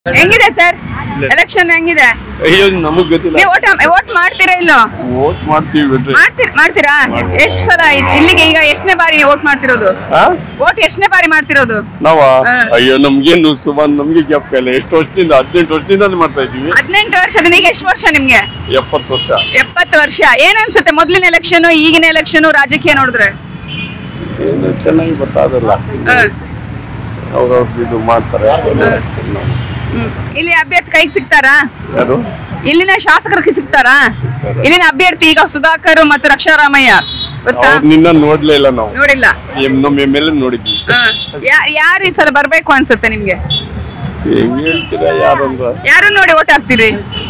ಹೆಂಗಿದೆ sir election ಹೆಂಗಿದೆ ಅಯ್ಯೋ ನಮಗ್ ಗೊತ್ತಿಲ್ಲ ನೀವು ಓಟ್ ಓಟ್ ಮಾಡ್ತೀರಾ ಇಲ್ಲೋ ವೋಟ್ ಮಾಡ್ತೀವಿ ಬಿಡ್ರಿ ಮಾಡ್ತೀರ ಮಾಡ್ತೀರಾ ಎಷ್ಟು ಸಲ ಇಸ್- ಇಲ್ಲಿಗೆ ಈಗ ಎಷ್ಟನೇ ಬಾರಿ ಓಟ್ ಮಾಡ್ತಿರೋದು ಆ? ಓಟ್ ಎಷ್ಟನೇ ಬಾರಿ ಮಾಡ್ತಿರೋದು ನಾವ ಹಾ. ಅಯ್ಯೋ ನಮ್ಗೇನು ಸುಮಾರು ನಮ್ಗೆ ಜ್ಞಾಪಕ ಇಲ್ಲ ಎಷ್ಟು ವರ್ಷದಿಂದ ಹದಿನೆಂಟು ವರ್ಷದಿಂದ ಮಾಡ್ತಾ ಇದೀವಿ ಹದಿನೆಂಟು ವರ್ಷದಿಂದ ಈಗ ಎಷ್ಟು ವರ್ಷ ನಿಮ್ಗೆ ಎಪ್ಪತ್ತು ವರ್ಷ ಎಪ್ಪತ್ತು ವರ್ಷ ಏನ್ ಅನ್ಸುತ್ತೆ ಮೊದ್ಲಿನ ಎಲೆಕ್ಷನ್ ಈಗಿನ ಎಲೆಕ್ಷನ್ ರಾಜಕೀಯ ನೋಡಿದ್ರೆ ಏನು ಚೆನ್ನಾಗಿ ಗೊತ್ತಾಗಲ್ಲ ಅವ್ರವ್ರದ್ದು ಇದು ಮಾಡ್ತಾರೆ ಹ್ಮ್. ಇಲ್ಲಿ ಅಭ್ಯರ್ಥಿ ಕೈಗೆ ಸಿಗ್ತಾರಾ ಯಾರು ಇಲ್ಲಿನ ಶಾಸಕರಿಗೆ ಸಿಗ್ತಾರಾ ಇಲ್ಲಿನ ಅಭ್ಯರ್ಥಿ ಈಗ ಸುಧಾಕರ್ ಮತ್ತು ರಕ್ಷಾರಾಮಯ್ಯ ಗೊತ್ತಾ ಅವ್ರು ನಿನ್ನ ನೋಡ್ಲೇ ಇಲ್ಲ ನಾವು ನೋಡಿಲ್ಲ ಎಂ- ನಮ್ಮ ಎಮ್ ಎಲ್ ಎ ನೋಡಿದ್ವಿ ಯಾರು ಈ ಸಲ ಬರ್ಬೇಕು ಅನ್ಸುತ್ತೆ ನಿಮ್ಗೆ ಹೆಂಗ್ ಹೇಳ್ತೀರಾ ಯಾರಂದ್ರ ಯಾರು ನೋಡಿ ಓಟ್ ಹಾಕ್ತೀರಿ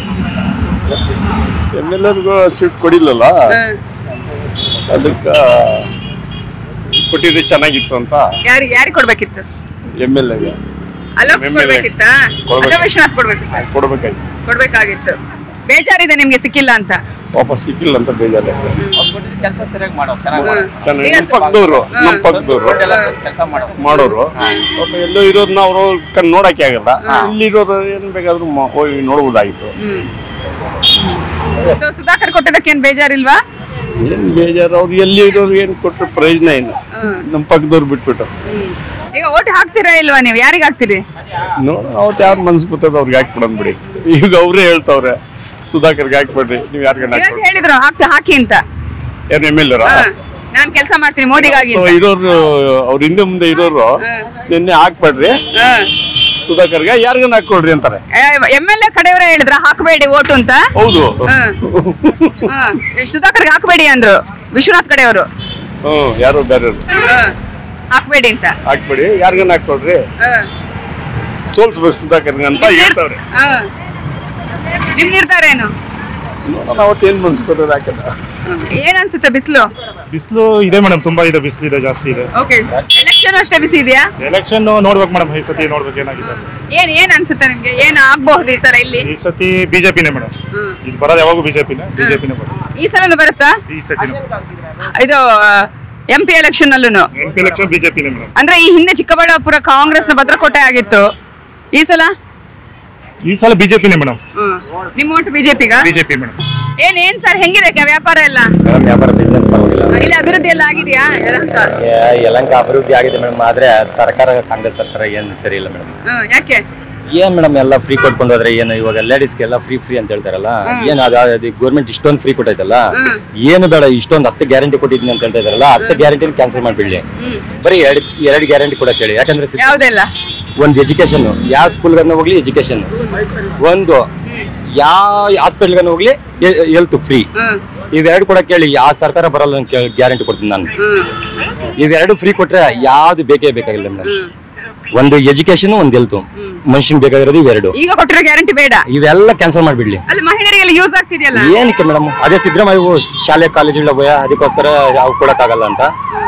ಎಮ್ ಎಲ್ ಎರ್ಗೂ ಸೀಟ್ ಕೊಡಿಲ್ಲಲ್ಲ ಹ್ಮ್. ಅದಕ್ಕ ಕೊಟ್ಟಿದ್ರೆ ಚೆನ್ನಾಗಿತ್ತು ಅಂತ ಯಾರಿಗೆ ಯಾರಿಗೆ ಕೊಡ್ಬೇಕಿತ್ತು ಎಮ್ ಎಲ್ ಎಗೆ ಅಲೋಕ್ MLA. ಕೊಡ್ಬೇಕಿತ್ತ ಕೊಡ್ಬೇಕು. ಅಥವಾ ವಿಶ್ವನಾಥ್ ಕೊಡ್ಬೇಕಿತ್ತ ಕೊಡ್ಬೇಕಾಯ್ತು ಕೊಡ್ಬೇಕಾಗಿತ್ತು ಬೇಜಾರಿದೆ ನಿಮ್ಗೆ ಸಿಕ್ಕಿಲ್ಲ ಅಂತ ವಾಪಸ್ ಸಿಕ್ಕಿಲ್ಲ ಅಂತ ಬೇಜಾರ ಕೆಲಸ ಸರಿಯಾಗಿ ಮಾಡೋ ಚೆನ್ನಾಗಿ ಹ್ಮ್. ಚೆನ್ನಾಗಿ ಈಗ ನಮ್ಮ ಪಕ್ಕದವ್ರು ನಮ್ಮ ಪಕ್ಕದವ್ರು ಕೆಲಸ ಮಾಡೋ ಮಾಡೋರು ಪಾಪ ಎಲ್ಲೋ ಇರೋರ್ನ ಅವ್ರು ಕಣ್ ನೋಡಕ್ಕೆ ಆಗಲ್ಲ ಇಲ್ಲಿರೋರು ಏನ್ ಬೇಕಾದ್ರೂ ಮ- ಹೋಗಿ ನೋಡ್ಬೋದಾಗಿತ್ತು ಹ್ಮ್ ಸೊ ಸುಧಾಕರ್ ಕೊಟ್ಟದಕ್ಕೆ ಏನ್ ಬೇಜಾರಿಲ್ವಾ ಏನ್ ಬೇಜಾರು ಅವ್ರು ಎಲ್ಲಿ ಇರೋರು ಏನ್ ಕೊಟ್ರೆ ಪ್ರಯೋಜನ ಏನು ಹ್ಮ್. ನಮ್ಮ ಪಕ್ಕದವ್ರು ಬಿಟ್ಬಿಟ್ಟು ಹ್ಮ್. ಈಗ ಓಟ್ ಹಾಕ್ತೀರಾ ಇಲ್ವಾ ನೀವು ಯಾರಿಗೆ ಹಾಕ್ತೀರಿ ನೋಡ ಅವತ್ತು ಯಾರು ಮನ್ಸು ಬರ್ತದ ಅವ್ರಿಗೆ ಹಾಕ್ಬಿಡೋಣ ಬಿಡಿ ಈಗ ಅವರೇ ಹೇಳ್ತಾವ್ರೆ ಸುಧಾಕರ್ಗೆ ಹಾಕ್ಬಿಡ್ರಿ ನೀವು ಯಾರಿಗನ್ನ ಇವತ್ತು ಹಾಕ್ಬಿಡ್ರಿ ಹೇಳಿದ್ರು ಹಾಕ್ತಾ ಹಾಕಿ ಅಂತ ಯಾರು ಎಮ್ ಎಲ್ ಹಾ. ನಾನ್ ಕೆಲಸ ಮಾಡ್ತೀನಿ ಮೋದಿಗಾಗಿ ಅಂತ. ಇರೋರು ಅವ್ರ ಹಿಂದೆ ಮುಂದೆ ಇರೋರು ನಿನ್ನೆ ಹಾಕ್ಬೇಡ್ರಿ ಹಾ. ಸುಧಾಕರ್ಗೆ ಯಾರಿಗನ್ನ ಹಾಕೊಳ್ರಿ ಅಂತಾರೆ ಎಮ್ ಎಲ್ ಎ ಕಡೆಯವರೇ ಹೇಳಿದ್ರ ಹಾಕಬೇಡಿ ಓಟು ಅಂತ ಹೌದು ಹಾ. ಹಾ. ಸುಧಾಕರ್ಗೆ ಹಾಕಬೇಡಿ ಅಂದ್ರು ವಿಶ್ವನಾಥ್ ಕಡೆಯವರು ಹ್ಮ್ ಯಾರು ಬೇರೆ ಹಾಕ್ಬೇಡಿ ಅಂತ ಹಾಕ್ಬಿಡಿ ಯಾರಿಗನ್ನ ಹಾಕೊಳ್ರಿ ಹಾ. ಸೋಲ್ಸ್ಬೇಕು ಸುಧಾಕರ್ಗೆ ಅಂತ ಹೇಳ್ತಾವ್ರೆ ಹಾ. ನಿಮ್ ನಿರ್ಧಾರ ಏನು ನೋಡೋಣ ಅವತ್ತೇನ್ ಮನ್ಸು ಬರ್ತದೆ ಹಾಕಲ್ಲ ಏನ್ ಅನ್ಸುತ್ತೆ ಬಿಸಿಲು ಬಿಸಿಲು ಇದೆ ಮೇಡಮ್ ತುಂಬಾ ಇದೆ ಬಿಸಿಲು ಇದೆ ಜಾಸ್ತಿ ಇದೆ ಓಕೆ ಎಲೆಕ್ಷನ್ ಅಷ್ಟೇ ಬಿಸಿ ಇದೆಯಾ ಎಲೆಕ್ಷನ್ ನೋಡ್ಬೇಕು ಮೇಡಮ್ ಈ ಸತಿ ನೋಡ್ಬೇಕು ಏನಾಗಿದೆ ಅಂತ. ಏನ್ ಏನ್ ಅನ್ಸುತ್ತೆ ನಿಮ್ಗೆ ಏನ್ ಆಗ್ಬಹುದು ಈ ಸಲ ಇಲ್ಲಿ ಈ ಸತಿ ಬಿಜೆಪಿನೇ ಮೇಡಮ್ ಹ್ಮ್. ಇಲ್ಲಿ ಬರೋದು ಯಾವಾಗೂ ಬಿಜೆಪಿನೇ ಬಿಜೆಪಿನೇ ಬರೋದು ಈ ಸಲನು ಬರುತ್ತಾ ಈ ಸತಿನೂ ಇದು ಎಂ ಪಿ ಎಲೆಕ್ಷನ್ ಅಲ್ಲೂ ಎಂ ಪಿ ಎಲೆಕ್ಷನ್ ಬಿಜೆಪಿನೇ ಮೇಡಮ್ ಅಂದ್ರೆ ಈ ಹಿಂದೆ ಚಿಕ್ಕಬಳ್ಳಾಪುರ ಕಾಂಗ್ರೆಸ್ ನ ಭದ್ರಕೋಟೆ ಆಗಿತ್ತು ಈ ಸಲ ಈ ಸಲ ಬಿಜೆಪಿನೇ ಮೇಡಮ್ ಹ್ಮ್. ನಿಮ್ಮ ಓಟ್ ಬಿಜೆಪಿಗ ಬಿಜೆಪಿ ಮೇಡಮ್ ಏನ್ ಏನ್ ಸರ್ ಹೆಂಗಿದೆ ಕ- ವ್ಯಾಪಾರ ಎಲ್ಲ ಮೇಡಮ್ ವ್ಯಾಪಾರ ಬಿಸ್ನೆಸ್ ಪರವಾಗಿಲ್ಲ ಇಲ್ಲಿ ಅಭಿವೃದ್ಧಿ ಎಲ್ಲ ಆಗಿದೆಯಾ ಯಲಹಂಕ? ಯಾ- ಯಲಹಂಕ ಅಭಿವೃದ್ಧಿ ಆಗಿದೆ ಮೇಡಮ್ ಆದ್ರೆ ಸರ್ಕಾರ ಕಾಂಗ್ರೆಸ್ ಸರ್ಕಾರ ಏನು ಸರಿ ಇಲ್ಲ ಮೇಡಮ್ ಹ್ಮ್ ಯಾಕೆ ಏನ್ ಮೇಡಮ್ ಎಲ್ಲ ಫ್ರೀ ಕೊಟ್ಕೊಂಡು ಹೋದ್ರೆ ಏನು ಇವಾಗ ಲೇಡೀಸ್ಗೆ ಎಲ್ಲ ಫ್ರೀ ಫ್ರೀ ಅಂತ ಹೇಳ್ತಾರಲ್ಲ ಏನು ಅದು ಅದು ಗೌರ್ಮೆಂಟ್ ಇಷ್ಟೊಂದು ಫ್ರೀ ಕೊಟ್ಟೈತಲ್ಲ ಏನು ಬೇಡ ಇಷ್ಟೊಂದು ಹತ್ತು ಗ್ಯಾರಂಟಿ ಕೊಟ್ಟಿದ್ದೀನಿ ಅಂತ ಹೇಳ್ತಾ ಇದಾರಲ್ಲ ಹತ್ತು ಗ್ಯಾರಂಟಿನ ಕ್ಯಾನ್ಸಲ್ ಮಾಡ್ಬಿಡ್ಲಿ ಬರೀ ಎರಡು ಎರಡು ಗ್ಯಾರಂಟಿ ಕೊಡಕ್ ಹೇಳಿ ಯಾಕಂದ್ರೆ ಸಿ- ಯಾವ್ದೆಲ್ಲ ಒಂದು ಎಜುಕೇಶನ್ ಯಾವ ಸ್ಕೂಲ್ಗನ್ನ ಹೋಗ್ಲಿ ಎಜುಕೇಶನ್ ಒಂದು ಯಾವ ಹಾಸ್ಪಿಟಲ್ಗನ್ನ ಹೋಗ್ಲಿ ಹೆಲ್ತ್ ಫ್ರೀ ಹ್ಮ್ ಇವೆರಡು ಕೊಡಕ್ ಹೇಳಿ ಯಾವ ಸರ್ಕಾರ ಬರಲ್ಲ ಅಂತ ಗ್ಯಾರಂಟಿ ಕೊಡ್ತೀನಿ ನಾನು ಹ್ಮ್ ಇವೆರಡು ಫ್ರೀ ಕೊಟ್ರೆ ಯಾವ್ದು ಬೇಕೇ ಬೇಕಾಗಿಲ್ಲ ಮೇಡಮ್ ಒಂದು ಎಜುಕೇಶನ್ ಒಂದು ಹೆಲ್ತ್ ಮನುಷ್ಯನ್ ಬೇಕಾಗಿರೋದು ಇವೆರಡು ಈಗ ಕೊಟ್ಟಿರೋ ಗ್ಯಾರಂಟಿ ಬೇಡ ಇವೆಲ್ಲ ಕ್ಯಾನ್ಸಲ್ ಮಾಡ್ಬಿಡ್ಲಿ ಅಲ್ಲಿ ಮಹಿಳೆಯರಿಗೆಲ್ಲ ಯೂಸ್ ಆಗ್ತಿದೆಯಲ್ಲ ಏನಕ್ಕೆ ಮೇಡಮ್ ಅದೇ ಸಿದ್ದರಾಮಯ್ಯ ಶಾಲೆ ಕಾಲೇಜುಗಳ ಭಯ ಅದಕ್ಕೋಸ್ಕರ ಅವು ಕೊಡಕ್ಕಾಗಲ್ಲ ಅಂತ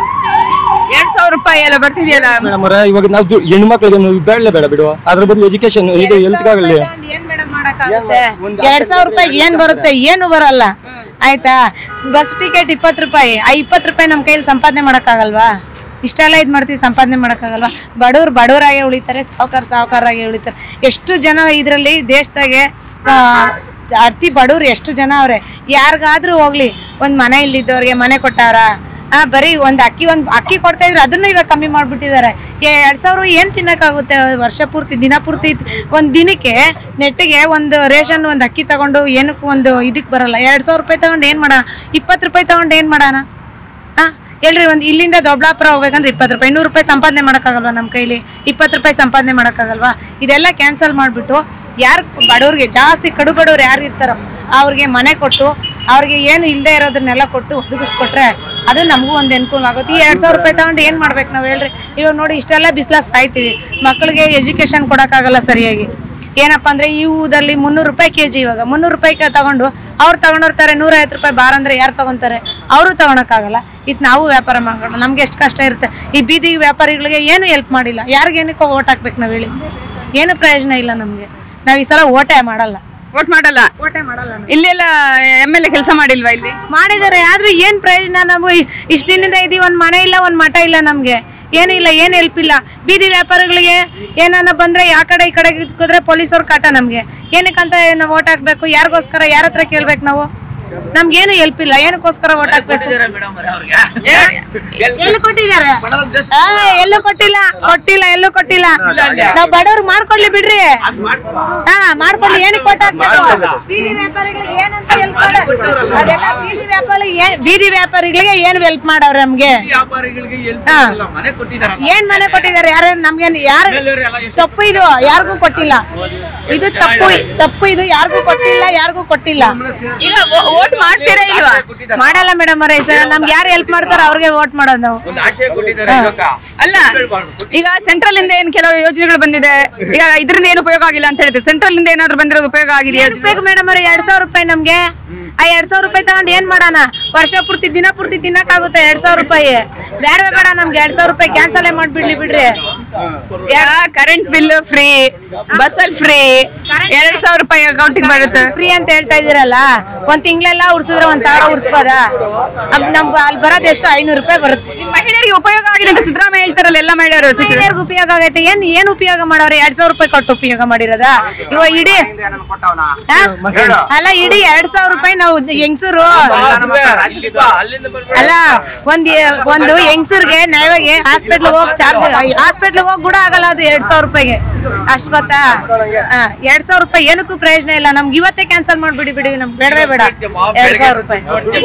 ಎರಡ್ ಸಾವಿರ ರೂಪಾಯಿ ಎಲ್ಲ ಬರ್ತಿದೆಯಲ್ಲ ಮೇಡಮ್ ಅವರೇ ಇವಾಗ ನಾವು ದು- ಹೆಣ್ಮಕ್ಳಿಗೆ ನಾವು ಬೇಡ ಬೇಡ ಬಿಡುವ ಅದ್ರ ಬದಲು ಎಜುಕೇಶನ್ ಇದು ಹೆಲ್ತ್ಗಾಗಲಿ ಏನ್ ಮೇಡಮ್ ಮಾಡಕ್ಕಾಗುತ್ತೆ ಎರಡ್ ಸಾವಿರ ರೂಪಾಯಿ ಏನ್ ಬರುತ್ತೆ ಏನು ಬರಲ್ಲ ಆಯ್ತಾ ಬಸ್ ಟಿಕೆಟ್ ಇಪ್ಪತ್ತು ರೂಪಾಯಿ ಆ ಇಪ್ಪತ್ತು ರೂಪಾಯಿ ನಮ್ಮ ಕೈಯಲ್ಲಿ ಸಂಪಾದನೆ ಮಾಡೋಕ್ಕಾಗಲ್ವಾ ಇಷ್ಟೆಲ್ಲ ಇದು ಮಾಡ್ತೀವಿ ಸಂಪಾದನೆ ಮಾಡೋಕ್ಕಾಗಲ್ವಾ ಬಡವ್ರು ಬಡವರಾಗೆ ಉಳಿತಾರೆ ಸಾವುಕಾರ ಸಾವುಕಾರಾಗೆ ಉಳಿತಾರೆ ಎಷ್ಟು ಜನ ಇದರಲ್ಲಿ ದೇಶದಾಗೆ ಆ, ಅತಿ ಬಡವ್ರು ಎಷ್ಟು ಜನ ಅವ್ರೆ ಯಾರಿಗಾದ್ರೂ ಹೋಗ್ಲಿ ಒಂದು ಮನೆ ಇಲ್ದಿದ್ದವ್ರಿಗೆ ಮನೆ ಕೊಟ್ಟಾರ ಆ ಬರೀ ಒಂದು ಅಕ್ಕಿ ಒಂದು ಅಕ್ಕಿ ಕೊಡ್ತಾ ಇದ್ರೆ ಅದನ್ನು ಇವಾಗ ಕಮ್ಮಿ ಮಾಡಿಬಿಟ್ಟಿದ್ದಾರೆ ಎರಡು ಸಾವಿರ ಏನು ತಿನ್ನೋಕ್ಕಾಗುತ್ತೆ ವರ್ಷ ಪೂರ್ತಿ ದಿನ ಪೂರ್ತಿ ಒಂದು ದಿನಕ್ಕೆ ನೆಟ್ಟಿಗೆ ಒಂದು ರೇಷನ್ ಒಂದು ಅಕ್ಕಿ ತಗೊಂಡು ಏನಕ್ಕೂ ಒಂದು ಇದಕ್ಕೆ ಬರಲ್ಲ ಎರಡು ಸಾವಿರ ರೂಪಾಯಿ ತಗೊಂಡು ಏನು ಮಾಡೋಣ ಇಪ್ಪತ್ತು ರೂಪಾಯಿ ತಗೊಂಡು ಏನು ಮಾಡೋಣ ಹಾಂ ಹೇಳ್ರಿ ಒಂದು ಇಲ್ಲಿಂದ ದೊಡ್ಡಾಪುರ ಹೋಗ್ಬೇಕಂದ್ರೆ ಇಪ್ಪತ್ತು ರೂಪಾಯಿ ನೂರು ರೂಪಾಯಿ ಸಂಪಾದನೆ ಮಾಡೋಕ್ಕಾಗಲ್ವಾ ನಮ್ಮ ಕೈಲಿ ಇಪ್ಪತ್ತು ರೂಪಾಯಿ ಸಂಪಾದನೆ ಮಾಡೋಕ್ಕಾಗಲ್ವಾ ಇದೆಲ್ಲ ಕ್ಯಾನ್ಸಲ್ ಮಾಡಿಬಿಟ್ಟು ಯಾರು ಬಡವ್ರಿಗೆ ಜಾಸ್ತಿ ಕಡು ಬಡವ್ರು ಯಾರು ಇರ್ತಾರೋ ಅವ್ರಿಗೆ ಮನೆ ಕೊಟ್ಟು ಅವ್ರಿಗೆ ಏನು ಇಲ್ಲದೆ ಇರೋದನ್ನೆಲ್ಲ ಕೊಟ್ಟು ಒದಗಿಸ್ಕೊಟ್ರೆ ಅದು ನಮಗೂ ಒಂದು ಅನುಕೂಲ ಆಗುತ್ತೆ ಈ ಎರಡು ಸಾವಿರ ರೂಪಾಯಿ ತಗೊಂಡು ಏನು ಮಾಡ್ಬೇಕು ನಾವು ಹೇಳ್ರಿ ಇವಾಗ ನೋಡಿ ಇಷ್ಟೆಲ್ಲ ಬಿಸ್ಲಾಗ ಸಾಯ್ತೀವಿ ಮಕ್ಕಳಿಗೆ ಎಜುಕೇಷನ್ ಕೊಡೋಕ್ಕಾಗಲ್ಲ ಸರಿಯಾಗಿ ಏನಪ್ಪ ಅಂದ್ರೆ ಈ ಹೂದಲ್ಲಿ ಮುನ್ನೂರು ರೂಪಾಯಿ ಕೆ ಜಿ ಇವಾಗ ಮುನ್ನೂರು ರೂಪಾಯಿ ತಗೊಂಡು ಅವ್ರು ತಗೊಂಡಿರ್ತಾರೆ ನೂರೈವತ್ತು ರೂಪಾಯಿ ಬಾರ್ ಅಂದ್ರೆ ಯಾರು ತಗೊಂತಾರೆ ಅವರು ತಗೊಳಕ್ಕಾಗಲ್ಲ ಇದು ನಾವು ವ್ಯಾಪಾರ ಮಾಡೋಣ ನಮ್ಗೆ ಎಷ್ಟು ಕಷ್ಟ ಇರುತ್ತೆ ಈ ಬೀದಿ ವ್ಯಾಪಾರಿಗಳಿಗೆ ಏನು ಹೆಲ್ಪ್ ಮಾಡಿಲ್ಲ ಯಾರಿಗೇನಕ್ಕೆ ಓಟ್ ಹಾಕ್ಬೇಕು ನಾವು ಹೇಳಿ ಏನು ಪ್ರಯೋಜನ ಇಲ್ಲ ನಮಗೆ ನಾವು ಈ ಸಲ ಓಟೇ ಮಾಡಲ್ಲ ವೋಟ್ ಮಾಡಲ್ಲ ಓಟೇ ಮಾಡಲ್ಲ ಇಲ್ಲೆಲ್ಲ ಎಮ್ ಎಲ್ ಎ ಕೆಲಸ ಮಾಡಿಲ್ವಾ ಇಲ್ಲಿ ಮಾಡಿದ್ದಾರೆ ಆದ್ರೂ ಏನ್ ಪ್ರಯೋಜನ ನಾವು ಇಷ್ಟ ದಿನದಿಂದ ಇದೀವಿ ಒಂದ್ ಮನೆ ಇಲ್ಲ ಒಂದ್ ಮಠ ಇಲ್ಲ ನಮ್ಗೆ ಏನಿಲ್ಲ ಏನ್ ಹೆಲ್ಪ್ ಇಲ್ಲ ಬೀದಿ ವ್ಯಾಪಾರಿಗಳಿಗೆ ಏನಾನ ಬಂದ್ರೆ ಆ ಕಡೆ ಈ ಕಡೆ ಕುದ್ರೆ ಪೊಲೀಸವ್ರ ಕಾಟ ನಮ್ಗೆ ಏನಕ್ಕಂತ ನಾವು ಓಟ್ ಹಾಕ್ಬೇಕು ಯಾರಿಗೋಸ್ಕರ ಯಾರ ಹತ್ರ ಕೇಳ್ಬೇಕು ನಾವು ನಮ್ಗೇನು ಹೆಲ್ಪ್ ಇಲ್ಲ ಏನಕ್ಕೋಸ್ಕರ ಓಟ್ ಹಾಕ್ಬೇಕು ಎಲ್ಲಿ ಕೊಟ್ಟಿದ್ದಾರೆ ಆ, ಎಲ್ಲೂ ಕೊಟ್ಟಿಲ್ಲ ಕೊಟ್ಟಿಲ್ಲ ಎಲ್ಲೂ ಕೊಟ್ಟಿಲ್ಲ ನಾವ್ ಬಡವ್ರು ಮಾಡ್ಕೊಡ್ಲಿ ಬಿಡ್ರಿ ಹಾ ಮಾಡ್ಕೊಡ್ಲಿ ಏನಕ್ಕೆ ಕೊಟ್ಟ ಬೀದಿ ವ್ಯಾಪಾರಿಗಳಿಗೆ ಏನಂತ help ಮಾಡೋದು? ಅದೆಲ್ಲ ಬೀದಿ ವ್ಯಾಪಾರಿಗಳಿಗೆ ಏನ್- ಬೀದಿ ವ್ಯಾಪಾರಿಗಳಿಗೆ ಏನ್ ಹೆಲ್ಪ್ ಮಾಡವ್ರೆ ನಮ್ಗೆ ಹಾ. ಏನ್ ಮನೆ ಕೊಟ್ಟಿದ್ದಾರೆ ಯಾರು ನಮ್ಗೇನ್ ಯಾರು ತಪ್ಪು ಇದು ಯಾರಿಗೂ ಕೊಟ್ಟಿಲ್ಲ ಇದು ತಪ್ಪು ತಪ್ಪು ಇದು ಯಾರಿಗೂ ಕೊಟ್ಟಿಲ್ಲ ಯಾರಿಗೂ ಕೊಟ್ಟಿಲ್ಲ ಈಗ ವೋಟ್ ಮಾಡ್ತೀರಾ ಇಲ್ವಾ ಮಾಡಲ್ಲ ಮೇಡಮ್ ಅವರೇ ಸರ್ ನಮ್ಗೆ ಯಾರು ಹೆಲ್ಪ್ ಮಾಡ್ತಾರೋ ಅವ್ರಿಗೆ ವೋಟ್ ಮಾಡೋದು ನಾವು ಅಲ್ಲ ಈಗ ಸೆಂಟ್ರಲ್ ಇಂದ ಏನ್ ಕೆಲವು ಯೋಜನೆಗಳು ಬಂದಿದೆ ಈಗ ಇದರಿಂದ ಏನು ಉಪಯೋಗ ಆಗಿಲ್ಲ ಅಂತ ಹೇಳಿದ್ರೆ ಸೆಂಟ್ರಲ್ ಇಂದ ಏನಾದ್ರು ಬಂದಿರೋದು ಉಪಯೋಗ ಆಗಿದೆಯಾ ಬೇಕು ಮೇಡಮ್ ಅವ್ರೆ ಎರಡ್ ಸಾವಿರ ರೂಪಾಯಿ ನಮ್ಗೆ ಆ ಎರಡ್ ಸಾವಿರ ರೂಪಾಯಿ ತಗೊಂಡ್ ಏನ್ ಮಾಡೋಣ ವರ್ಷ ಪೂರ್ತಿ ದಿನ ಪೂರ್ತಿ ತಿನ್ನಕ್ಕಾಗುತ್ತೆ ಎರಡ್ ಸಾವಿರ ರೂಪಾಯಿ ಬೇಡವೇ ಬೇಡ ನಮ್ಗೆ ಎರಡ್ ಸಾವಿರ ರೂಪಾಯಿ ಕ್ಯಾನ್ಸಲ್ ಮಾಡ್ಬಿಡ್ಲಿ ಬಿಡ್ರಿ ಕರೆಂಟ್ ಬಿಲ್ ಫ್ರೀ ಬಸ್ ಅಲ್ಲಿ ಫ್ರೀ ಎರಡ್ ಸಾವಿರ ರೂಪಾಯಿ ಅಕೌಂಟಿಗೆ ಬರುತ್ತೆ ಫ್ರೀ ಅಂತ ಹೇಳ್ತಾ ಇದೀರಲ್ಲ ಒಂದ್ ತಿಂಗಳೆಲ್ಲ ಉಡ್ಸಿದ್ರೆ ಒಂದ್ ಸಾವಿರ ಉಡ್ಸ್ಬೋದಾ ಅದ್ ನಮ್ಗೆ ಅಲ್ಲಿ ಬರೋದು ಎಷ್ಟು ಐನೂರು ರೂಪಾಯಿ ಬರುತ್ತೆ ನಿಮ್ ಮಹಿಳೆಯರಿಗೆ ಉಪಯೋಗ ಆಗಿದೆ ಅಂತ ಸಿದ್ದರಾಮಯ್ಯ ಹೇಳ್ತಾರಲ್ಲ ಎಲ್ಲ ಮಹಿಳೆಯರು ಸಿಕ್ಕಿದೆ ಮಹಿಳೆಯರ್ಗೆ ಉಪಯೋಗ ಆಗೈತೆ ಏನ್ ಏನ್ ಉಪಯೋಗ ಮಾಡವ್ರೆ ಎರಡ್ ಸಾವಿರ ರೂಪಾಯಿ ಕೊಟ್ಟು ಉಪಯೋಗ ಮಾಡಿರೋದ ಇವಾಗ ಇಡೀ ಹಾ? ಅಲ್ಲ ಇಡೀ ಎರಡ್ ಸಾವಿರ ರೂಪಾಯಿ ನಾವು ಹೆಂಗಸರು ಅಲ್ಲ ಒಂದ್ ಒಂದು ಹೆಂಗಸರ್ಗೆ ನ್ಯಾಯವಾಗಿ ಹಾಸ್ಪಿಟ್ಲ್ ಹೋಗ್ ಚಾರ್ಜ್ ಹಾಸ್ಪಿಟ್ಲ್ ಹೋಗ್ ಕೂಡ ಆಗಲ್ಲ ಅದು ಎರಡ್ ಸಾವಿರ ರೂಪಾಯಿಗೆ ಅಷ್ಟ್ ಗೊತ್ತಾ ಹಾ, ಎರಡ್ ಸಾವಿರ ರೂಪಾಯಿ ಏನಕ್ಕೂ ಪ್ರಯೋಜನ ಇಲ್ಲ ನಮ್ಗೆ ಇವತ್ತೇ ಕ್ಯಾನ್ಸಲ್ ಮಾಡ್ಬಿಡಿ ಬಿಡಿ ನಮ್ಗೆ ಬೇಡವೇ ಬೇಡ ಎರಡ್ ಸಾವಿರ ರೂಪಾಯಿ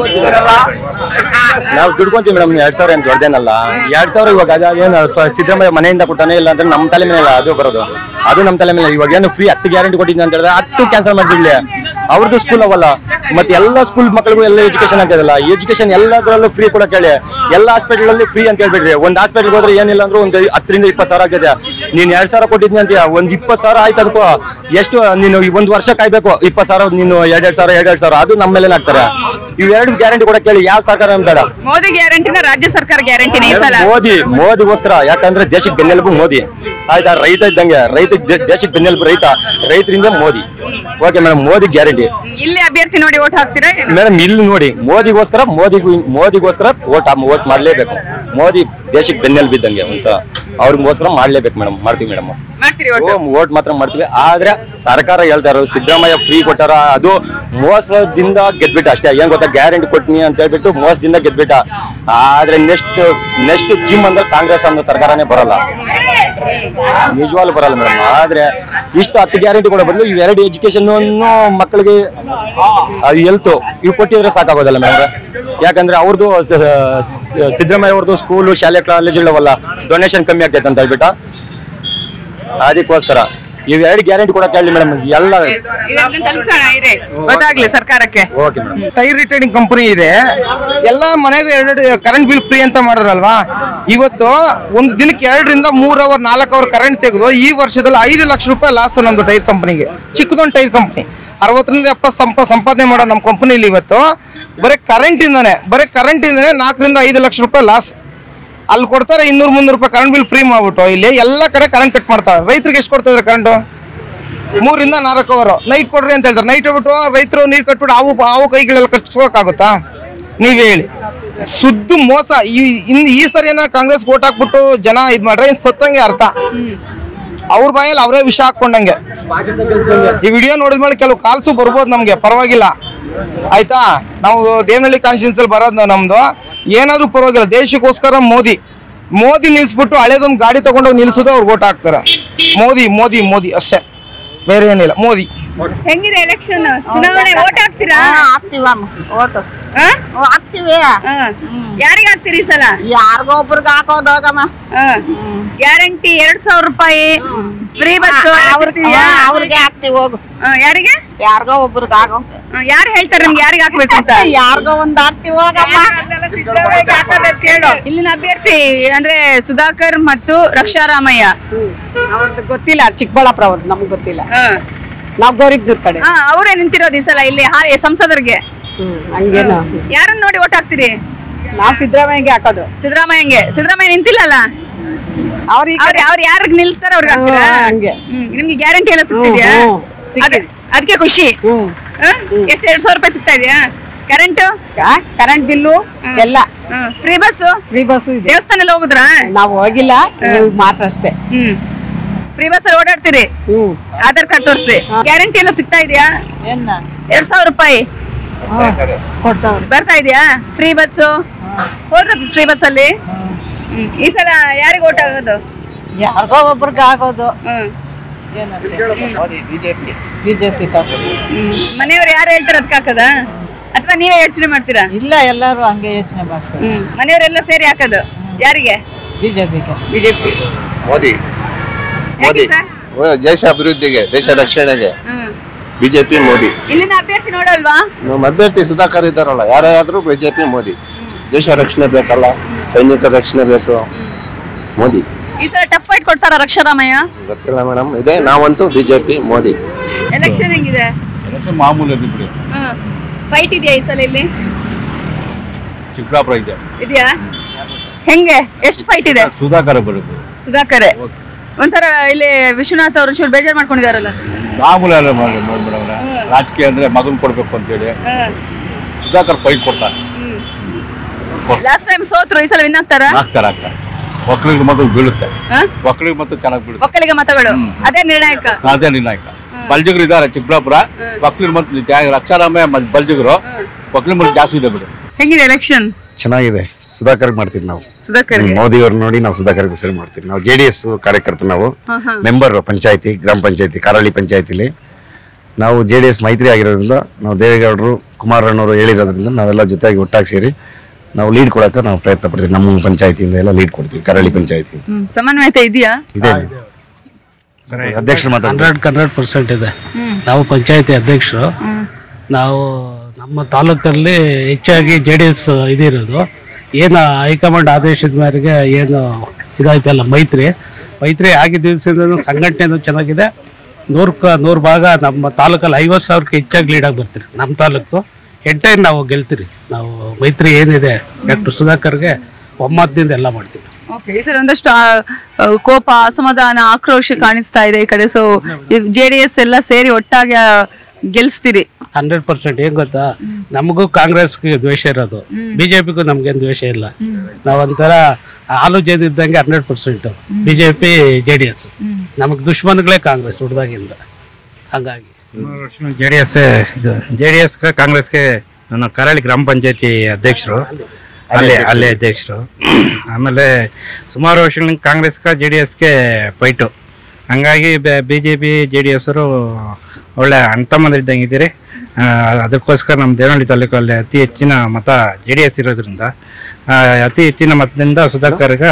ನಾವು ದುಡ್ಕೊಂತೀವಿ ಮೇಡಮ್ ಎರಡ್ ಸಾವಿರ ಏನ್ ದೊಡ್ಡದೇನಲ್ಲ ಎರಡ್ ಸಾವಿರ ಇವಾಗ ಅದೇನು ಸಿದ್ದರಾಮಯ್ಯ ಮನೆಯಿಂದ ಕೊಟ್ಟಾನೆ ಇಲ್ಲ ಅಂದ್ರೆ ನಮ್ಮ ತಲೆ ಮೇಲೆ ಅದು ಬರೋದು ಅದು ನಮ್ಮ ತಲೆ ಮೇಲೆ ಇವಾಗ ಏನು ಫ್ರೀ ಹತ್ತು ಗ್ಯಾರಂಟಿ ಕೊಟ್ಟಿದ್ದೆ ಅಂತ ಹೇಳಿದ್ರೆ ಹತ್ತು ಕ್ಯಾನ್ಸಲ್ ಮಾಡ್ಬಿಡ್ಲಿ ಅವ್ರದ್ದು ಸ್ಕೂಲ್ ಅವಲ್ಲ ಮತ್ತೆ ಎಲ್ಲ ಸ್ಕೂಲ್ ಮಕ್ಕಳಿಗೂ ಎಲ್ಲ ಎಜುಕೇಶನ್ ಆಗ್ತದಲ್ಲ ಎಜುಕೇಶನ್ ಎಲ್ಲದರಲ್ಲೂ ಫ್ರೀ ಕೂಡ ಕೇಳಿ ಎಲ್ಲ ಹಾಸ್ಪಿಟಲ್ ಅಲ್ಲಿ ಫ್ರೀ ಅಂತ ಹೇಳ್ಬಿಡ್ರಿ ಒಂದ್ ಹಾಸ್ಪಿಟಲ್ ಹೋದ್ರೆ ಏನಿಲ್ಲ ಅಂದ್ರೆ ಒಂದು ಹತ್ತರಿಂದ ಇಪ್ಪತ್ತು ಸಾವಿರ ಆಗ್ತದೆ ನೀನ್ ಎರಡ್ ಸಾವಿರ ಕೊಟ್ಟಿದ್ನಿ ಅಂತೀಯ ಒಂದ್ ಇಪ್ಪತ್ತು ಸಾವಿರ ಆಯ್ತು ಅದಕ್ಕೂ ಎಷ್ಟು ನೀನು ಈ ಒಂದ್ ವರ್ಷ ಕಾಯ್ಬೇಕು ಇಪ್ಪತ್ತು ಸಾವಿರ ನೀನು ಎರಡ್ ಎರಡ್ ಸಾವಿರ ಎರಡ್ ಎರಡ್ ಸಾವಿರ ಅದು ನಮ್ಮ ಮೇಲೆ ಹಾಕ್ತಾರೆ ಇವೆರಡು ಗ್ಯಾರಂಟಿ ಕೂಡ ಕೇಳಿ ಯಾವ ಸರ್ಕಾರ ನಮ್ಗ್ ಬೇಡ ಮೋದಿ ಗ್ಯಾರಂಟಿನ ರಾಜ್ಯ ಸರ್ಕಾರ ಗ್ಯಾರಂಟಿನ ಈ ಸಲ ಮೋದಿ ಮೋದಿಗೋಸ್ಕರ ಯಾಕಂದ್ರೆ ದೇಶಕ್ಕೆ ಬೆನ್ನೆಲುಬು ಮೋದಿ ಆಯ್ತಾ ರೈತ ಇದ್ದಂಗೆ ರೈತ ದೇಶಕ್ಕೆ ಬೆನ್ನೆಲುಬು ರೈತ ರೈತರಿಂದ Modi okay madam Modi guarantee ಇಲ್ಲಿ ಅಭ್ಯರ್ಥಿ ನೋಡಿ ಓಟ್ ಹಾಕ್ತೀರಾ ಏನು? ಮೇಡಮ್ ಇಲ್ಲಿ ನೋಡಿ ಮೋದಿಗೋಸ್ಕರ ಮೋದಿ ಮೋದಿಗೋಸ್ಕರ ಓಟ್ ಓಟ್ ಮಾಡ್ಲೇಬೇಕು ಮೋದಿ ದೇಶಕ್ಕೆ ಬೆನ್ನೆಲುಬು ಇದ್ದಂಗೆ ಅಂತ ಅವ್ರಿಗೋಸ್ಕರ ಮಾಡ್ಲೇಬೇಕು ಮೇಡಮ್ ಮಾಡ್ತೀವಿ ಮೇಡಮ್ ಮಾಡ್ತೀರಿ ಓಟ್ ಓಟ್ ಮಾತ್ರ ಮಾಡ್ತೀವಿ ಆದ್ರೆ ಸರ್ಕಾರ ಹೇಳ್ತಾ ಇರೋದು ಸಿದ್ದರಾಮಯ್ಯ ಫ್ರೀ ಕೊಟ್ಟಾರ ಅದು ಮೋಸದಿಂದ ಗೆದ್ಬಿಟ್ಟ ಅಷ್ಟೇ ಏನ್ ಗೊತ್ತಾ ಗ್ಯಾರಂಟಿ ಕೊಟ್ನಿ ಅಂತ ಹೇಳ್ಬಿಟ್ಟು ಮೋಸದಿಂದ ಗೆದ್ಬಿಟ್ಟ ಆದ್ರೆ ನೆಕ್ಸ್ಟ್ ನೆಕ್ಸ್ಟ್ ಜಿಮ್ ಅಂದ್ರೆ ಕಾಂಗ್ರೆಸ್ ಅನ್ನೋ ಸರ್ಕಾರನೇ ಬರಲ್ಲ ನಿಜವಾಗ್ಲೂ ಬರಲ್ಲ ಮೇಡಮ್ ಆದ್ರೆ ಇಷ್ಟು ಹತ್ತು ಗ್ಯಾರಂಟಿ ಕೊಡೋ ಬದಲು ಇವೆರಡು ಎಜುಕೇಶನ್ ಮಕ್ಕಳಿಗೆ ಹೆಲ್ತ್ ಇವು ಕೊಟ್ಟಿದ್ರೆ ಸಾಕಾಗೋದಲ್ಲ ಮೇಡಮ್ ಯಾಕಂದ್ರೆ ಅವ್ರದ್ದು ಸ- ಸ- ಸಿದ್ದರಾಮಯ್ಯ ಅವ್ರದ್ದು ಸ್ಕೂಲು ಶಾಲೆ ಕಾಲೇಜುಗಳವಲ್ಲ ಡೊನೇಷನ್ ಕಮ್ಮಿ ಆಗ್ತೈತೆ ಅಂತ ಹೇಳ್ಬಿಟ್ಟು ಅದಕ್ಕೋಸ್ಕರ ಇವೆರಡು ಗ್ಯಾರಂಟಿ ಕೊಡಕ್ಕೆ ಹೇಳಿ ಮೇಡಮ್ ಎಲ್ಲ ಇದನ್ನ ತಲುಪಿಸೋಣ ಇರಿ ಗೊತ್ತಾಗ್ಲಿ ಸರ್ಕಾರಕ್ಕೆ okay madam tyre retaining company ಇದೆ ಎಲ್ಲ ಮನೆಗೂ ಎರಡು ಕರೆಂಟ್ ಬಿಲ್ ಫ್ರೀ ಅಂತ ಮಾಡಿದ್ರಲ್ವಾ ಇವತ್ತು ಒಂದು ದಿನಕ್ಕೆ ಎರಡರಿಂದ ಮೂರ್ ಅವರ್ ನಾಲ್ಕು ಅವರ್ ಕರೆಂಟ್ ತೆಗೆದು ಈ ವರ್ಷದಲ್ಲಿ ಐದು ಲಕ್ಷ ರೂಪಾಯಿ ಲಾಸ್ ನಮ್ದು ಟೈರ್ ಕಂಪನಿಗೆ ಚಿಕ್ಕದೊಂದು ಟೈರ್ ಕಂಪನಿ ಅರವತ್ತರಿಂದ ಎಪ್ಪತ್ತು ಸಂಪ ಸಂಪಾದನೆ ಮಾಡೋ ನಮ್ಮ ಕಂಪನಿಲಿ ಇವತ್ತು ಬರೀ ಕರೆಂಟ್ ಇಂದಾನೆ ಬರೀ ಕರೆಂಟ್ ಇಂದಾನೆ ನಾಲ್ಕರಿಂದ ಐದು ಲಕ್ಷ ರೂಪಾಯಿ ಲಾಸ್ ಅಲ್ಲಿ ಕೊಡ್ತಾರೆ ಇನ್ನೂರು ಮುನ್ನೂರು ರೂಪಾಯಿ ಕರೆಂಟ್ ಬಿಲ್ ಫ್ರೀ ಮಾಡ್ಬಿಟ್ಟು ಇಲ್ಲಿ ಎಲ್ಲ ಕಡೆ ಕರೆಂಟ್ ಕಟ್ ಮಾಡ್ತಾರೆ ರೈತರಿಗೆ ಎಷ್ಟು ಕೊಡ್ತಾ ಇದ್ದಾರೆ ಕರೆಂಟು ಮೂರಿಂದ ನಾಲ್ಕು ಅವರು ನೈಟ್ ಕೊಡ್ರಿ ಅಂತ ಹೇಳ್ತಾರೆ ನೈಟ್ ಬಿಟ್ಟು ರೈತರು ನೀರು ಕಟ್ಬಿಟ್ಟು ಅವು ಅವು ಕೈಗಳೆಲ್ಲ ಕಟ್ಸ್ಕೊಳಕ್ಕಾಗುತ್ತಾ ನೀವ್ ಹೇಳಿ ಸುದ್ದು ಮೋಸ ಈ ಇನ್ ಈ ಸರಿ ಏನೋ ಕಾಂಗ್ರೆಸ್ ಓಟ್ ಹಾಕ್ಬಿಟ್ಟು ಜನ ಇದ್ ಮಾಡ್ರೆ ಇನ್ ಸತ್ತಂಗೆ ಅರ್ಥ ಅವ್ರ ಬಾಯಲ್ಲಿ ಅವರೇ ವಿಷ ಹಾಕೊಂಡಂಗೆ ಈ ವಿಡಿಯೋ ನೋಡಿದ್ಮೇಲೆ ಕೆಲವು ಕಾಲ್ಸು ಬರ್ಬೋದು ನಮ್ಗೆ ಪರವಾಗಿಲ್ಲ ಆಯ್ತಾ ನಾವು ದೇವನಹಳ್ಳಿ ಕಾನ್ಸ್ಟಿಟ್ಯೂನ್ಸ್ ಅಲ್ಲಿ ಬರೋದು ನಮ್ದು ಏನಾದ್ರೂ ಪರವಾಗಿಲ್ಲ ದೇಶಕ್ಕೋಸ್ಕರ ಮೋದಿ ಮೋದಿ ನಿಲ್ಸ್ಬಿಟ್ಟು ಹಳೇದೊಂದು ಗಾಡಿ ತಗೊಂಡೋಗಿ ನಿಲ್ಸೋದು ಅವ್ರಿಗೆ ಓಟ್ ಹಾಕ್ತಾರೆ ಮೋದಿ ಮೋದಿ ಮೋದಿ ಅಷ್ಟೇ ಬೇರೆ ಏನಿಲ್ಲ ಮೋದಿ ಹೆಂಗಿದೆ ಎಲೆಕ್ಷನ್ ಚುನಾವಣೆ ಓಟ್ ಹಾಕ್ತೀರಾ ಹಾಕ್ತಿವಮ್ಮ ಓಟು ಹಾ? ಹಾಕ್ತಿವಿ ಹಾ. ಯಾರಿಗ್ ಹಾಕ್ತೀರಿ ಈ ಸಲ ಯಾರಿಗೋ ಒಬ್ರಿಗೆ ಹಾಕೋದೋಗಮ್ಮ ಗ್ಯಾರಂಟಿ ಎರಡ್ ಸಾವಿರ ರೂಪಾಯಿ ಫ್ರೀ ಬಸ್ ಅವ್ರಿಗೆ ಅವ್ರಿಗೆ ಹಾಕ್ತಿವಿ ಹೋಗು ಯಾರಿಗೆ ಯಾರಿಗೋ ಒಬ್ರಿಗೆ ಆಗೋ ಯಾರು ಹೇಳ್ತಾರೆ ನಿಮ್ಗೆ ಯಾರಿಗೆ ಹಾಕ್ಬೇಕು ಅಂತ ಯಾರಿಗೋ ಒಂದ್ ಹಾಕ್ತಿವಿ ಹೋಗಮ್ಮ ಇಲ್ಲಿನ ಅಭ್ಯರ್ಥಿ ಅಂದ್ರೆ ಸುಧಾಕರ್ ಮತ್ತು ರಕ್ಷಾರಾಮಯ್ಯ ಅವ್ರದ್ದು ಗೊತ್ತಿಲ್ಲ ಚಿಕ್ಕಬಳ್ಳಾಪುರ ಅವ್ರದ್ದು ನಮ್ಗೆ ಗೊತ್ತಿಲ್ಲ ಹಾ. ನಾವು ಗೌರಿಗ್ದೂರ್ ಕಡೆ ಹಾ ಅವರೇ ನಿಂತಿರೋದು ಈ ಸಲ ಇಲ್ಲಿ ಹಾ ಸಂಸದರಿಗೆ ಹ್ಮ್ ಹಂಗೇನು ಯಾರನ್ನ ನೋಡಿ ಓಟ್ ಹಾಕ್ತೀರಿ ನಾವು ಸಿದ್ದರಾಮಯ್ಯಗೆ ಹಾಕೋದು ಸಿದ್ದರಾಮಯ್ಯಂಗೆ ಸಿದ್ದರಾಮಯ್ಯ ನಿಂತಿಲ್ಲಲ್ಲ ಅವ್ರಿಗೆ ಅವ್ರ ಅವ್ರು ಯಾರಿಗೆ ನಿಲ್ಸ್ತಾರ ಅವ್ರಿಗೆ ಹಾಕ್ತೀರಾ ಹ್ಮ್, ಹಂಗೆ. ಹ್ಮ್, ನಿಮ್ಗೆ ಗ್ಯಾರಂಟಿ ಎಲ್ಲ ಸಿಗ್ತಿದ್ಯಾ ಹ್ಮ್, ಸಿಕ್ಕಿದೆ. ಅದಕ್ಕೆ ಖುಷಿ ಹ್ಮ್ ಹ? ಎಷ್ಟು ಎರಡ್ ಸಾವಿರ ರೂಪಾಯಿ ಸಿಗ್ತಾ ಇದೆಯಾ ಕರೆಂಟ್ ಕರೆಂಟ್ ಬಿಲ್ಲು ಎಲ್ಲ ಫ್ರೀ ಬಸ್ ಫ್ರೀ ಬಸ್ ಇದೆ ದೇವಸ್ಥಾನ ಎಲ್ಲ ಹೋಗುದ್ರಾ ನಾವು ಹೋಗಿಲ್ಲ ಇವಾಗ ಮಾತ್ರ ಅಷ್ಟೇ ಹ್ಮ್ ಫ್ರೀ ಬಸ್ ಅಲ್ಲಿ ಓಡಾಡ್ತೀರಿ ಹ್ಮ್ ಆಧಾರ್ ಕಾರ್ಡ್ ತೋರಿಸಿ ಗ್ಯಾರಂಟಿ ಎಲ್ಲ ಸಿಗ್ತಾ ಇದೆಯಾ ಏನ ಎರಡ್ ಸಾವಿರ ರೂಪಾಯಿ ಕೊಡ್ತಾವ್ರಿ ಬರ್ತಾ ಇದೆಯಾ ಫ್ರೀ ಬಸ್ ಹೋದ್ರ ಫ್ರೀ ಬಸ್ ಅಲ್ಲಿ ಹ್ಮ್. ಈ ಸಲ ಯಾರಿಗೆ ಓಟ್ ಆಗೋದು ಯಾರಿಗೋ ಒಬ್ರಿಗೆ ಆಗೋದು ಹ್ಮ್ ಏನಂತೆ ಬಿಜೆಪಿ ಮನೆಯವ್ರು ಯಾರು ಹೇಳ್ತಾರ ಅದಕ್ಕೆ ಹಾಕದ ಅಥವಾ ನೀವೇ ಯೋಚನೆ ಮಾಡ್ತೀರಾ ಇಲ್ಲ ಎಲ್ಲರೂ ಹಂಗೆ ಯೋಚನೆ ಮಾಡ್ತಾರೆ ಹ್ಮ್ ಮನೆಯವರೆಲ್ಲ ಸೇರಿ ಹಾಕೋದು ಯಾರಿಗೆ ಬಿಜೆಪಿಗೆ ಬಿಜೆಪಿ ಮೋದಿ ಯಾಕೆ ಸರ್ ದೇಶ ಅಭಿವೃದ್ಧಿಗೆ ದೇಶ ರಕ್ಷಣೆಗೆ ಹ್ಮ್ ಬಿಜೆಪಿ ಮೋದಿ ಇಲ್ಲಿನ ಅಭ್ಯರ್ಥಿ ನೋಡಲ್ವಾ ನಮ್ಮ ಅಭ್ಯರ್ಥಿ ಸುಧಾಕರ್ ಇದ್ದಾರಲ್ಲ ಯಾರೇ ಆದ್ರೂ ಬಿಜೆಪಿ ಮೋದಿ ದೇಶ ರಕ್ಷಣೆ ಬೇಕಲ್ಲ ಸೈನಿಕರ ರಕ್ಷಣೆ ಬೇಕು ಮೋದಿ ಈ ಸಲ ಟಫ್ ಫೈಟ್ ಕೊಡ್ತಾರ ರಕ್ಷಾರಾಮಯ್ಯ ಗೊತ್ತಿಲ್ಲ ಮೇಡಮ್ ಇದೆ ನಾವಂತೂ ಬಿಜೆಪಿ ಮೋದಿ ಎಲೆಕ್ಷನ್ ಹೆಂಗಿದೆ ಮಾಮೂಲಿ ಅದು ಬಿಡಿ ಹ್ಮ್ ಫೈಟ್ ಇದೆಯಾ ಈ ಸಲ ಇಲ್ಲಿ ಚಿಕ್ಕಬಳ್ಳಾಪುರ ಇದೆ ಇದೆಯಾ ಹೆಂಗೆ ಎಷ್ಟು ಫೈಟ್ ಇದೆ ಸುಧಾಕರ ಬರುತ್ತೆ ಸುಧಾಕರ್ ಒಂಥರ ಇಲ್ಲಿ ವಿಶ್ವನಾಥ್ ಅವರು ಚೂರು ಬೇಜಾರ್ ಮಾಡ್ಕೊಂಡಿದಾರಲ್ಲ ಮಾಮೂಲಿ ಅಲ್ಲ ಮಾಡಿ ಮೇಡಮ್ ರಾಜಕೀಯ ಅಂದ್ರೆ ಮಗನ್ ಕೊಡ್ಬೇಕು ಅಂತೇಳಿ ಸುಧಾಕರ್ ಫೈಟ್ ಕೊಡ್ತಾರೆ ಲಾಸ್ಟ್ ಟೈಮ್ ಸೋತ್ರು ಈ ಸಲ ವಿನ್ ಆಗ್ತಾರ ಆಗ್ತಾರೆ ಆಗ್ತಾರೆ ಒಕ್ಕಲಿಗೆ ಮಾತ್ರ ಬೀಳುತ್ತೆ ಒಕ್ಕಲಿಗೆ ಮಾತ್ರ ಚೆನ್ನಾಗಿ ಬೀಳುತ್ತೆ ಒಕ್ಕಲಿಗ ಮತಗಳು ಅದೇ ನಿರ್ಣಾಯಕ ಅದೇ ನಿರ್ಣಾಯಕ ಬಲ್ಜಿಗರು ಇದ್ದಾರೆ ಚಿಕ್ಕಬಳ್ಳಾಪುರ ಒಕ್ಕಲಿಗೆ ಮತ್ತೆ ರಕ್ಷಾರಾಮಯ್ಯ ಮತ್ತು ಬಲ್ಜಿಗರು ಒಕ್ಕಲಿಗೆ ಮತ್ತೆ ಜಾಸ್ತಿ ಇದೆ ಬಿಡು ಹೆಂಗಿದೆ ಎಲೆಕ್ಷನ್ ಚೆನ್ನಾಗಿದೆ ಸುಧಾಕರ್ ಮಾಡ್ತೀವಿ ನಾವು ಸುಧಾಕರ್ ಮೋದಿ ಅವ್ರು ನೋಡಿ ನಾವು ಸುಧಾಕರ್ ಹೆಸರು ಮಾಡ್ತೀವಿ ನಾವು ಜೆ ಡಿ ಎಸ್ ಕಾರ್ಯಕರ್ತ ನಾವು ಹಾ, ಹಾ. ಮೆಂಬರ್ ಪಂಚಾಯತಿ ಗ್ರಾಮ ಪಂಚಾಯತಿ ಕಾರಳ್ಳಿ ಪಂಚಾಯತಿಲಿ ನಾವು ಜೆ ಡಿ ಎಸ್ ಮೈತ್ರಿ ಆಗಿರೋದ್ರಿಂದ ನಾವು ದೇವೇಗೌಡರು ಕುಮಾರಣ್ಣವರು ಹೇಳಿರೋದ್ರಿಂದ ನಾವೆಲ್ಲ ಜೊತೆಯಾಗಿ ಒಟ್ಟಾಗಿ ಸೇರಿ ನಾವು ಲೀಡ್ ಕೊಡಕ್ಕೆ ನಾವು ಪ್ರಯತ್ನ ಪಡ್ತೀವಿ ನಮ್ಮ ಪಂಚಾಯತಿಯಿಂದ ಎಲ್ಲ ಲೀಡ್ ಕೊಡ್ತೀವಿ ಕರಳಿ ಪಂಚಾಯತಿ ಹ್ಮ್ ಸಮನ್ವಯತೆ ಇದೆಯಾ ಇದೆ ಅಧ್ಯಕ್ಷರು ಮಾತಾಡ್ತಾರೆ ಹಂಡ್ರೆಡ್ ಹಂಡ್ರೆಡ್ ಪರ್ಸೆಂಟ್ ಇದೆ ಹ್ಮ್. ನಾವು ಪಂಚಾಯತಿ ಅಧ್ಯಕ್ಷರು ನಾವು ನಮ್ಮ ತಾಲೂಕಲ್ಲಿ ಹೆಚ್ಚಾಗಿ ಜೆ ಡಿ ಎಸ್ ಇದಿರೋದು ಏನು ಹೈಕಮಾಂಡ್ ಆದೇಶದ ಮೇರೆಗೆ ಏನು ಇದಾಯ್ತಲ್ಲ ಮೈತ್ರಿ ಮೈತ್ರಿ ಆಗಿದ್ದ ದಿವಸದಿಂದ ಸಂಘಟನೆ ಚೆನ್ನಾಗಿದೆ ನೂರಕ್ಕೆ ನೂರು ಭಾಗ ನಮ್ಮ ತಾಲೂಕಲ್ಲಿ ಐವತ್ತು ಸಾವಿರಕ್ಕೆ ಹೆಚ್ಚಾಗಿ ಲೀಡಾಗಿ ಬರ್ತೀರಿ ನಮ್ಮ ತಾಲೂಕು ಎಂಟೈನ್ ನಾವು ಗೆಲ್ತೀರಿ ನಾವು ಮೈತ್ರಿ ಏನಿದೆ ಡಾಕ್ಟರ್ ಸುಧಾಕರ್ಗೆ ಒಮ್ಮತದಿಂದ ಎಲ್ಲ ಮಾಡ್ತೀವಿ ಓಕೆ ಈ ಸಲ ಒಂದಷ್ಟು ಆ, ಆ, ಕೋಪ ಅಸಮಾಧಾನ ಆಕ್ರೋಶ ಕಾಣಿಸ್ತಾ ಇದೆ ಈ ಕಡೆ ಸೊ ಜೆ ಡಿ ಎಸ್ ಎಲ್ಲ ಸೇರಿ ಒಟ್ಟಾಗಿ ಆ, ಗೆಲ್ಸ್ತೀರಿ ಹಂಡ್ರೆಡ್ ಪರ್ಸೆಂಟ್ ಏನ್ ಗೊತ್ತಾ ನಮಗೂ ಕಾಂಗ್ರೆಸ್ಗೆ ದ್ವೇಷ ಇರೋದು ಬಿಜೆಪಿಗೂ ನಮ್ಗೇನು ದ್ವೇಷ ಇಲ್ಲ ನಾವೊಂಥರ ಹಾಲು ಜೇದಿದ್ದಂಗೆ hundred percent BJP J D S ನಮಗೆ ದುಶ್ಮನ್ಗಳೇ ಕಾಂಗ್ರೆಸ್ ಹುಡ್ದಾಗಿಂದ ಹಂಗಾಗಿ ಜೆ ಡಿ ಎಸ್ ಇದು ಜೆ ಡಿ ಎಸ್ ಕಾಂಗ್ರೆಸ್ಗೆ ನನ್ನ ಕರಾಳಿ ಗ್ರಾಮ ಪಂಚಾಯತಿ ಅಧ್ಯಕ್ಷರು ಅಲ್ಲೇ ಅಲ್ಲೇ ಅಧ್ಯಕ್ಷರು ಆಮೇಲೆ ಸುಮಾರು ವರ್ಷಗಳಿಂದ ಕಾಂಗ್ರೆಸ್ಗೆ ಜೆ ಡಿ ಎಸ್ಗೆ ಫೈಟು ಹಂಗಾಗಿ B J P J D ಎಸ್ರು ಒಳ್ಳೆ ಅಣ್ತಮ್ಮಂದಿದ್ದಂಗೆ ಇದ್ದೀರಿ ಆ, ಅದಕ್ಕೋಸ್ಕರ ನಮ್ಮ ದೇವನಹಳ್ಳಿ ತಾಲೂಕಲ್ಲಿ ಅತಿ ಹೆಚ್ಚಿನ ಮತ ಜೆ ಡಿ ಎಸ್ ಇರೋದ್ರಿಂದ ಆ, ಅತಿ ಹೆಚ್ಚಿನ ಮತದಿಂದ ಸುಧಾಕರ್ಗೆ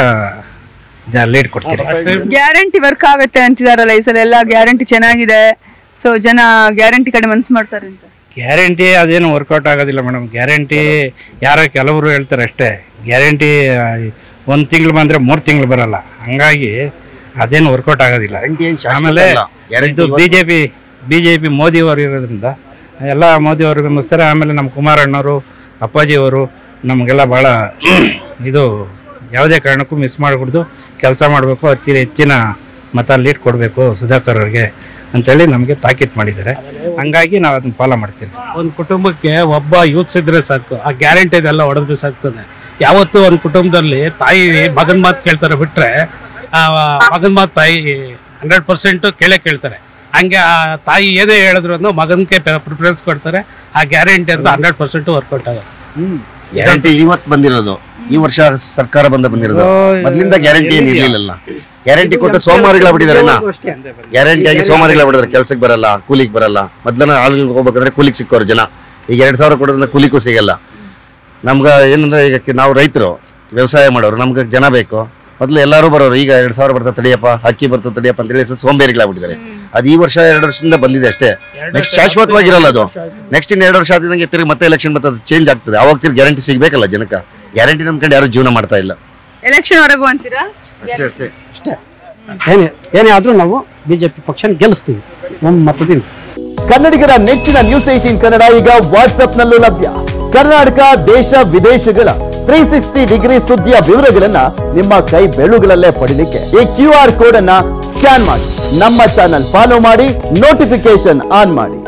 ಲೀಡ್ ಕೊಡ್ತೀರಿ ಗ್ಯಾರಂಟಿ ವರ್ಕ್ ಆಗುತ್ತೆ ಅಂತಿದಾರಲ್ಲ ಈ ಸಲ ಎಲ್ಲ ಗ್ಯಾರಂಟಿ ಚೆನ್ನಾಗಿದೆ ಸೊ ಜನ ಗ್ಯಾರಂಟಿ ಕಡೆ ಮನ್ಸು ಮಾಡ್ತಾರೆ ಅಂತ ಗ್ಯಾರಂಟಿ ಅದೇನು ವರ್ಕೌಟ್ ಆಗೋದಿಲ್ಲ ಮೇಡಮ್ ಗ್ಯಾರಂಟಿ ಯಾರೋ ಕೆಲವರು ಹೇಳ್ತಾರೆ ಅಷ್ಟೇ ಗ್ಯಾರಂಟಿ ಒಂದು ತಿಂಗಳು ಬಂದರೆ ಮೂರು ತಿಂಗಳು ಬರಲ್ಲ ಹಂಗಾಗಿ ಅದೇನು ವರ್ಕೌಟ್ ಆಗೋದಿಲ್ಲ ಆಮೇಲೆ ಇದು B J P B J P Modi ಅವರು ಇರೋದ್ರಿಂದ ಎಲ್ಲ ಮೋದಿ ಅವ್ರಿಗೆ ನಮಸ್ಕಾರ ಆಮೇಲೆ ನಮ್ಮ ಕುಮಾರಣ್ಣವರು ಅಪ್ಪಾಜಿಯವರು ನಮಗೆಲ್ಲ ಭಾಳ ಇದು ಯಾವುದೇ ಕಾರಣಕ್ಕೂ ಮಿಸ್ ಮಾಡಕೂಡ್ದು ಕೆಲಸ ಮಾಡಬೇಕು ಅತಿ ಹೆಚ್ಚಿನ ಮತ ಲೀಡ್ ಕೊಡಬೇಕು ಸುಧಾಕರ್ ಅವ್ರಿಗೆ ಅಂತೇಳಿ ನಮಗೆ ತಾಕೀತು ಮಾಡಿದ್ದಾರೆ ಹಂಗಾಗಿ ನಾವು ಅದನ್ನ ಫಾಲೋ ಮಾಡ್ತೀವಿ ಒಂದು ಕುಟುಂಬಕ್ಕೆ ಒಬ್ಬ ಯೂತ್ಸ್ ಇದ್ರೆ ಸಾಕು ಆ ಗ್ಯಾರಂಟಿ ಇದೆಲ್ಲ ಹೊಡೆದ್ರೆ ಸಾಕ್ತದೆ ಯಾವತ್ತು ಒಂದು ಕುಟುಂಬದಲ್ಲಿ ತಾಯಿ ಮಗನ್ ಮಾತು ಕೇಳ್ತಾರೆ ಬಿಟ್ರೆ ಆ ಮಗನ್ ಮಾತು ತಾಯಿ ಹಂಡ್ರೆಡ್ ಪರ್ಸೆಂಟ್ ಕೇಳೇ ಕೇಳ್ತಾರೆ ಹಂಗೆ ಆ ತಾಯಿ ಏನೇ ಹೇಳಿದ್ರು ಮಗನ್ಗೆ ಪ್ರಿಫರೆನ್ಸ್ ಕೊಡ್ತಾರೆ ಆ ಗ್ಯಾರಂಟಿ ಅಂತ ಹಂಡ್ರೆಡ್ ಪರ್ಸೆಂಟ್ ವರ್ಕೌಟ್ ಆಗುತ್ತೆ ಗ್ಯಾರಂಟಿ ಇವತ್ತು ಬಂದಿರೋದು ಈ ವರ್ಷ ಸರ್ಕಾರ ಬಂದ ಬಂದಿರೋದು ಮೊದ್ಲಿಂದ ಗ್ಯಾರಂಟಿ ಏನು ಇರ್ಲಿಲ್ಲ ಗ್ಯಾರಂಟಿ ಕೊಟ್ಟು ಸೋಮವಾರಗಳಾಗ್ಬಿಟ್ಟಿದ್ದಾರೆ ಗ್ಯಾರಂಟಿ ಆಗಿ ಸೋಮವಾರಗಳಾಗ್ಬಿಟ್ಟಿದ್ದಾರೆ ಕೆಲ್ಸಕ್ಕೆ ಬರಲ್ಲ ಕೂಲಿಗೆ ಬರಲ್ಲ ಮೊದ್ಲನ ಆಳುಗಳಿಗೆ ಹೋಗ್ಬೇಕಂದ್ರೆ ಕೂಲಿಗೆ ಸಿಕ್ಕೋರು ಜನ ಈಗ ಎರಡ್ ಸಾವಿರ ಕೊಡೋದ್ರಿಂದ ಕೂಲಿಗೂ ಸಿಗಲ್ಲ ನಮ್ಗೆ ಏನಂದ್ರೆ ಈಗ ಕಿ- ನಾವು ರೈತರು ವ್ಯವಸಾಯ ಮಾಡೋರು ನಮ್ಗೆ ಜನ ಬೇಕು ಮೊದ್ಲು ಎಲ್ಲರೂ ಬರೋರು ಈಗ ಎರಡ್ ಸಾವಿರ ಬರ್ತದೆ ತಡಿಯಪ್ಪ ಅಕ್ಕಿ ಬರ್ತದೆ ತಡಿಯಪ್ಪ ಅಂತ ಹೇಳಿ ಸೋಂಬೇರಿಗಳಾಗ್ಬಿಟ್ಟಿದ್ದಾರೆ ಅದು ಈ ವರ್ಷ ಎರಡು ವರ್ಷದಿಂದ ಬಂದಿದೆ ಅಷ್ಟೇ ನೆಕ್ಸ್ಟ್ ಶಾಶ್ವತವಾಗಿರಲ್ಲ ಅದು ನೆಕ್ಸ್ಟ್ ಇನ್ನು ಎರಡು ವರ್ಷ ಆದಂಗೆ ತಿರುಗಿ ಮತ್ತೆ ಎಲೆಕ್ಷನ್ ಬರ್ತದೆ ಚೇಂಜ್ ಆಗ್ತದೆ ಅವಾಗ ತಿರುಗಿ ಗ್ಯಾರಂಟಿ ಸಿಗ್ಬೇಕಲ್ಲ ಜನಕ್ಕೆ ಗ್ಯಾರಂಟಿ ನಂಬ್ಕೊಂಡು ಯಾರು ಜೀವನ ಮಾಡ್ತಾ ಇಲ್ಲ ಎಲೆಕ್ಷನ್ ವರೆಗೂ ಅಂತೀರಾ ಅಷ್ಟೇ ಅಷ್ಟೇ ಅಷ್ಟೇ ಏನೇ ಏನೇ ಆದ್ರೂ ನಾವು ಬಿಜೆಪಿ ಪಕ್ಷ ಗೆಲ್ಲಿಸ್ತೀವಿ ನಮ್ಮ ಮತದಿಂದ ಕನ್ನಡಿಗರ ನೆಚ್ಚಿನ ನ್ಯೂಸ್ ಏಟೀನ್ ಕನ್ನಡ ಈಗ ವಾಟ್ಸ್ಆಪ್ ನಲ್ಲೂ ಲಭ್ಯ ಕರ್ನಾಟಕ ದೇಶ ವಿದೇಶಗಳ ತ್ರೀ ಸಿಕ್ಸ್ಟಿ ಡಿಗ್ರಿ ಸುದ್ದಿಯ ವಿವರಗಳನ್ನ ನಿಮ್ಮ ಕೈ ಬೆಳುಗಳಲ್ಲೇ ಪಡಿಲಿಕ್ಕೆ ಈ ಕ್ಯೂ ಆರ್ ಕೋಡ್ ಅನ್ನ ಸ್ಕ್ಯಾನ್ ಮಾಡಿ ನಮ್ಮ ಚಾನಲ್ ಫಾಲೋ ಮಾಡಿ ನೋಟಿಫಿಕೇಶನ್ ಆನ್ ಮಾಡಿ